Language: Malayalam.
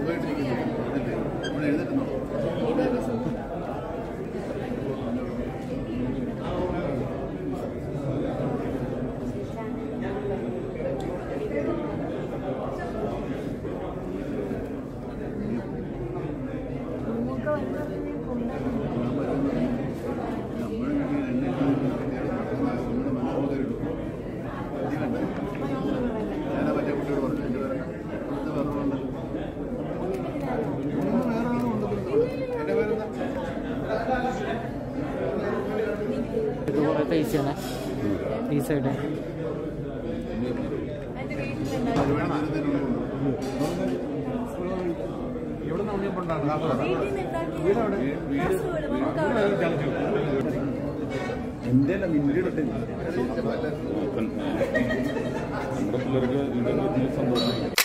സുഖമായിട്ടിരിക്കുന്നു അതല്ലേ നമ്മൾ എഴുന്നേറ്റുന്നോ ഞാനാ മറ്റേ കുട്ടിയോട് പറഞ്ഞു എൻ്റെ പേരെ ഇവിടുത്തെ വേറെ എൻ്റെ പേരെന്താ ഇത് കുറേ പൈസ ആണ് ഈ സൈഡ് പരിപാടി തീരുന്നതിനുള്ളിൽ എൻ്റെ മിന്നിയുടെ കൊണ്ടുപോകും നമ്മുടെ പിള്ളേർക്ക് ഇതിന്റെ സന്തോഷം